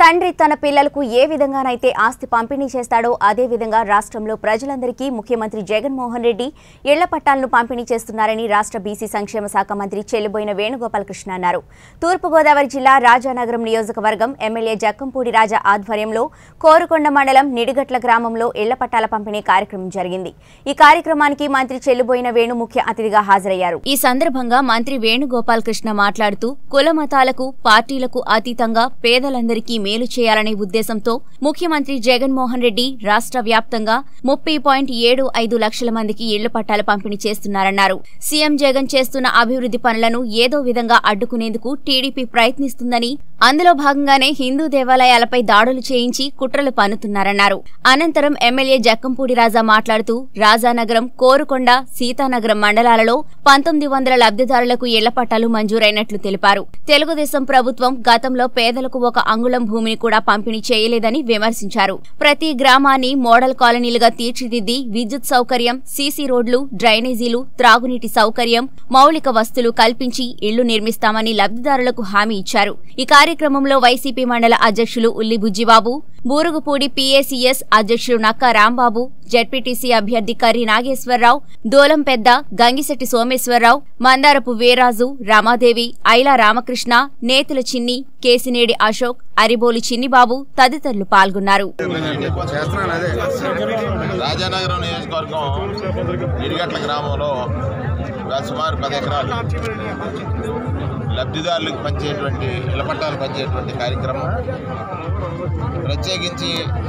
తండ్రి తన పిల్లలకు ఏ విధంగానైతే ఆస్తి పంపిణీ చేస్తాడో అదే విధంగా రాష్ట్రంలో ప్రజలందరికీ ముఖ్యమంత్రి జగన్మోహన్ రెడ్డి ఇళ్ల పట్టాలను పంపిణీ చేస్తున్నారని రాష్ట్ర బీసీ సంక్షేమ శాఖ మంత్రి చెల్లుబోయిన వేణుగోపాలకృష్ణ అన్నారు తూర్పుగోదావరి జిల్లా రాజానగరం నియోజకవర్గం ఎమ్మెల్యే జక్కంపూడి రాజా ఆధ్వర్యంలో కోరుకొండ మండలం నిడిగట్ల గ్రామంలో ఇళ్ల పట్టాల పంపిణీ కార్యక్రమం జరిగింది ఈ కార్యక్రమానికి మంత్రి చెల్లుబోయిన వేణు ముఖ్య అతిథిగా హాజరయ్యారు ఈ సందర్భంగా మంత్రి వేణుగోపాలకృష్ణ మాట్లాడుతూ కుల మతాలకు పార్టీలకు అతీతంగా పేదలందరికీ మేలు చేయాలనే ఉద్దేశంతో ముఖ్యమంత్రి జగన్మోహన్ రెడ్డి రాష్ట్ర వ్యాప్తంగా ముప్పై పాయింట్ ఏడు ఐదు లక్షల మందికి ఇళ్ల పట్టాల పంపిణీ చేస్తున్నారన్నారు సీఎం జగన్ చేస్తున్న అభివృద్ధి పనులను ఏదో విధంగా అడ్డుకునేందుకు టీడీపీ ప్రయత్నిస్తుందని అందులో భాగంగానే హిందూ దేవాలయాలపై దాడులు చేయించి కుట్రలు పన్నుతున్నారన్నారు అనంతరం ఎమ్మెల్యే జక్కంపూడి రాజా మాట్లాడుతూ రాజానగరం కోరుకొండ సీతానగరం మండలాలలో పంతొమ్మిది వందల లబ్ధిదారులకు ఇళ్ల పట్టాలు మంజూరైనట్లు తెలిపారు తెలుగుదేశం ప్రభుత్వం గతంలో పేదలకు ఒక అంగుళం భూమిని కూడా పంపిణీ చేయలేదని విమర్శించారు ప్రతి గ్రామాన్ని మోడల్ కాలనీలుగా తీర్చిదిద్ది విద్యుత్ సౌకర్యం సీసీ రోడ్లు డ్రైనేజీలు త్రాగునీటి సౌకర్యం మౌలిక వస్తువులు కల్పించి ఇళ్లు నిర్మిస్తామని లబ్ధిదారులకు హామీ ఇచ్చారు ఈ కార్యక్రమంలో వైసీపీ మండల అధ్యక్షులు ఉల్లి బుజ్జిబాబు బూరుగుపూడి పీఏసీఎస్ అధ్యక్షుడు నక్కా రాంబాబు జడ్పీటీసీ అభ్యర్థి కర్రి నాగేశ్వరరావు దోలం పెద్ద గంగిశెట్టి సోమేశ్వరరావు మందారపు వీరాజు రమాదేవి ఐలా రామకృష్ణ నేతుల చిన్ని కేసినేడి అశోక్ అరిబోలు చిన్నిబాబు తదితరులు పాల్గొన్నారు చేస్తున్నాను అదే రాజానగరం నియోజకవర్గం ఇడిగట్ల గ్రామంలో ఇంకా సుమారు పది ఎకరాలు లబ్ధిదారులకు పంచేటువంటి ఇళ్ల పట్టాలు పంచేటువంటి కార్యక్రమం ప్రత్యేకించి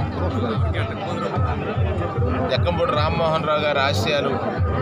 జక్కంపూడి రామ్మోహన్ రావు గారి ఆశయాలు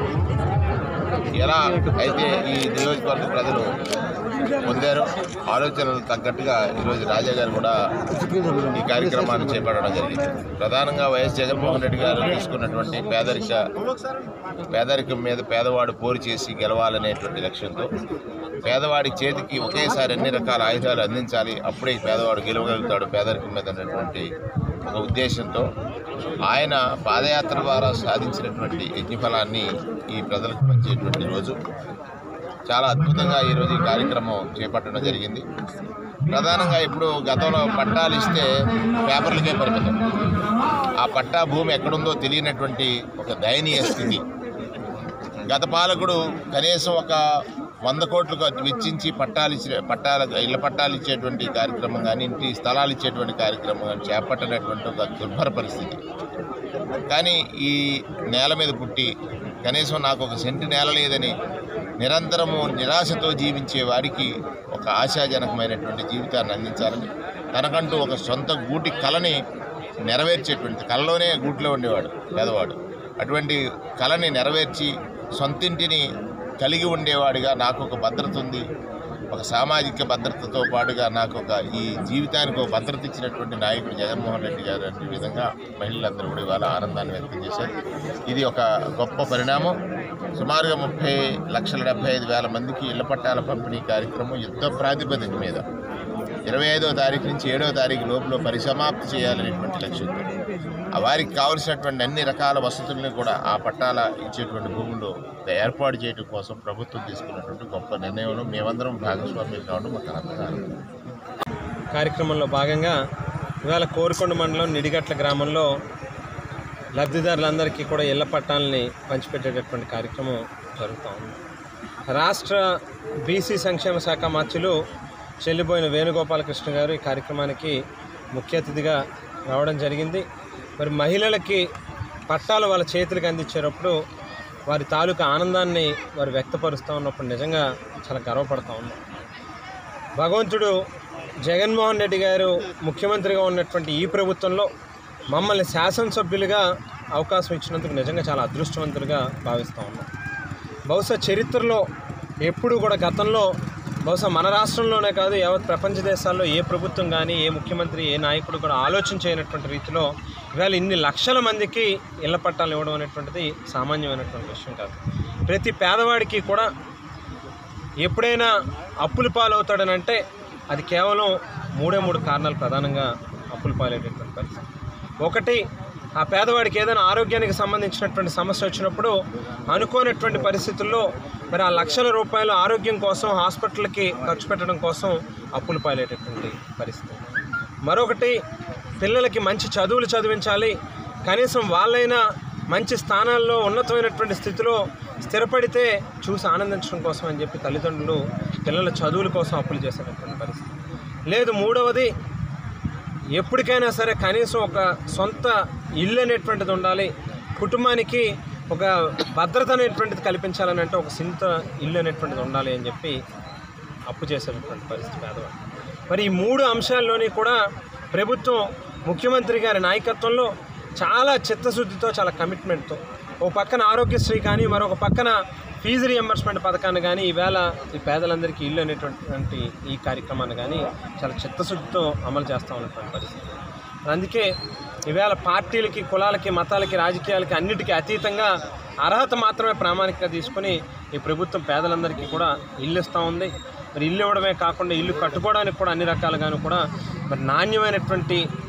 ఎలా అయితే ఈ నియోజకవర్గ ప్రజలు పొందారో ఆలోచనలు తగ్గట్టుగా ఈరోజు రాజా గారు కూడా ఈ కార్యక్రమాన్ని చేపట్టడం జరిగింది ప్రధానంగా వైఎస్ జగన్మోహన్ రెడ్డి గారు తీసుకున్నటువంటి పేదరిక పేదరికం మీద పేదవాడు పోరు చేసి గెలవాలనేటువంటి లక్ష్యంతో పేదవాడి చేతికి ఒకేసారి అన్ని రకాల ఆయుధాలు అందించాలి అప్పుడే ఈ పేదవాడు గెలవగలుగుతాడు పేదరికం మీద ఉన్నటువంటి ఒక ఉద్దేశంతో ఆయన పాదయాత్ర ద్వారా సాధించినటువంటి యజ్ఞఫలాన్ని ఈ ప్రజలకు పంచేటువంటి రోజు చాలా అద్భుతంగా ఈరోజు ఈ కార్యక్రమం చేపట్టడం జరిగింది ప్రధానంగా ఇప్పుడు గతంలో పట్టాలు ఇస్తే పేపర్లకే పరిమితం ఆ పట్టా భూమి ఎక్కడుందో తెలియనటువంటి ఒక దయనీయ స్థితి గత పాలకుడు కనీసం ఒక వంద కోట్లు ఖర్చు వెచ్చించి పట్టాలు ఇచ్చే పట్టాల ఇళ్ల పట్టాలు ఇచ్చేటువంటి కార్యక్రమం కానీ ఇంటి స్థలాలు ఇచ్చేటువంటి కార్యక్రమం కానీ చేపట్టనటువంటి ఒక దుర్భర పరిస్థితి కానీ ఈ నేల మీద పుట్టి కనీసం నాకు ఒక సెంటు నేల లేదని నిరంతరము నిరాశతో జీవించే వారికి ఒక ఆశాజనకమైనటువంటి జీవితాన్ని అందించాలని తనకంటూ ఒక సొంత గూటి కళని నెరవేర్చేటువంటి కళలోనే గూట్లో ఉండేవాడు పేదవాడు అటువంటి కళని నెరవేర్చి సొంతింటిని కలిగి ఉండేవాడిగా నాకు ఒక భద్రత ఉంది ఒక సామాజిక భద్రతతో పాటుగా నాకు ఒక ఈ జీవితానికి ఒక భద్రత ఇచ్చినటువంటి నాయకుడు జగన్మోహన్ రెడ్డి గారు అనే విధంగా మహిళలందరూ కూడా ఇవాళ ఆనందాన్ని వ్యక్తం చేశారు ఇది ఒక గొప్ప పరిణామం సుమారుగా ముప్పై లక్షల డెబ్బై ఐదు వేల మందికి ఇళ్ల పట్టాల పంపిణీ కార్యక్రమం యుద్ధ ప్రాతిపదిక మీద ఇరవై ఐదో తారీఖు నుంచి ఏడో తారీఖు లోపల పరిసమాప్తి చేయాలనేటువంటి లక్ష్యంతో ఆ వారికి కావలసినటువంటి అన్ని రకాల వసతులను కూడా ఆ పట్టాల ఇచ్చేటువంటి భూముల్లో ఏర్పాటు చేయడం కోసం ప్రభుత్వం తీసుకున్నటువంటి గొప్ప నిర్ణయంలో మేమందరం భాగస్వామ్యం కావడం మాకు ఆనందం కార్యక్రమంలో భాగంగా ఇవాళ కోరుకొండ మండలం నిడిగట్ల గ్రామంలో లబ్ధిదారులందరికీ కూడా ఇళ్ల పట్టాలని పంచిపెట్టేటటువంటి కార్యక్రమం జరుగుతూ ఉంది రాష్ట్ర బీసీ సంక్షేమ శాఖ మంత్రులు చెల్లిపోయిన వేణుగోపాలకృష్ణ గారు ఈ కార్యక్రమానికి ముఖ్య అతిథిగా రావడం జరిగింది మరి మహిళలకి పట్టాలు వాళ్ళ చేతులకు అందించేటప్పుడు వారి తాలూకా ఆనందాన్ని వారు వ్యక్తపరుస్తూ ఉన్నప్పుడు నిజంగా చాలా గర్వపడతా ఉన్నాం భగవంతుడు జగన్మోహన్ రెడ్డి గారు ముఖ్యమంత్రిగా ఉన్నటువంటి ఈ ప్రభుత్వంలో మమ్మల్ని శాసనసభ్యులుగా అవకాశం ఇచ్చినందుకు నిజంగా చాలా అదృష్టవంతులుగా భావిస్తూ ఉన్నాం బహుశా చరిత్రలో ఎప్పుడు కూడా గతంలో బహుశా మన రాష్ట్రంలోనే కాదు యావత్ ప్రపంచ దేశాల్లో ఏ ప్రభుత్వం కానీ ఏ ముఖ్యమంత్రి ఏ నాయకుడు కూడా ఆలోచన చేయనటువంటి రీతిలో ఇవాళ ఇన్ని లక్షల మందికి ఇళ్ల పట్టాలు ఇవ్వడం అనేటువంటిది సామాన్యమైనటువంటి విషయం కాదు ప్రతి పేదవాడికి కూడా ఎప్పుడైనా అప్పుల పాలవుతాడనంటే అది కేవలం మూడే మూడు కారణాలు ప్రధానంగా అప్పుల పాలయ్యేటటువంటి పరిస్థితి ఒకటి ఆ పేదవాడికి ఏదైనా ఆరోగ్యానికి సంబంధించినటువంటి సమస్య వచ్చినప్పుడు అనుకోనటువంటి పరిస్థితుల్లో మరి ఆ లక్షల రూపాయలు ఆరోగ్యం కోసం హాస్పిటల్కి ఖర్చు పెట్టడం కోసం అప్పులు పాలేటటువంటి పరిస్థితి మరొకటి పిల్లలకి మంచి చదువులు చదివించాలి కనీసం వాళ్ళైనా మంచి స్థానాల్లో ఉన్నతమైనటువంటి స్థితిలో స్థిరపడితే చూసి ఆనందించడం కోసం అని చెప్పి తల్లిదండ్రులు పిల్లల చదువుల కోసం అప్పులు చేసేటటువంటి పరిస్థితి లేదు మూడవది ఎప్పటికైనా సరే కనీసం ఒక సొంత ఇల్లు అనేటువంటిది ఉండాలి కుటుంబానికి ఒక భద్రత అనేటువంటిది కల్పించాలని అంటే ఒక సొంత ఇల్లు అనేటువంటిది ఉండాలి అని చెప్పి అప్పు చేసేటటువంటి పరిస్థితి పేదవాడు మరి ఈ మూడు అంశాల్లోని కూడా ప్రభుత్వం ముఖ్యమంత్రి గారి నాయకత్వంలో చాలా చిత్తశుద్ధితో చాలా కమిట్మెంట్తో ఓ పక్కన ఆరోగ్యశ్రీ కానీ మరొక పక్కన ఫీజు రియంబర్స్మెంట్ పథకాన్ని కానీ ఈవేళ ఈ పేదలందరికీ ఇల్లు అనేటువంటి ఈ కార్యక్రమాన్ని కానీ చాలా చిత్తశుద్ధితో అమలు చేస్తూ ఉన్నటువంటి పరిస్థితి అందుకే ఈవేళ పార్టీలకి కులాలకి మతాలకి రాజకీయాలకి అన్నిటికీ అతీతంగా అర్హత మాత్రమే ప్రామాణికంగా తీసుకొని ఈ ప్రభుత్వం పేదలందరికీ కూడా ఇల్లు ఇస్తూ ఉంది మరి ఇల్లు ఇవ్వడమే కాకుండా ఇల్లు కట్టుకోవడానికి కూడా అన్ని రకాలుగాను కూడా మరి నాణ్యమైనటువంటి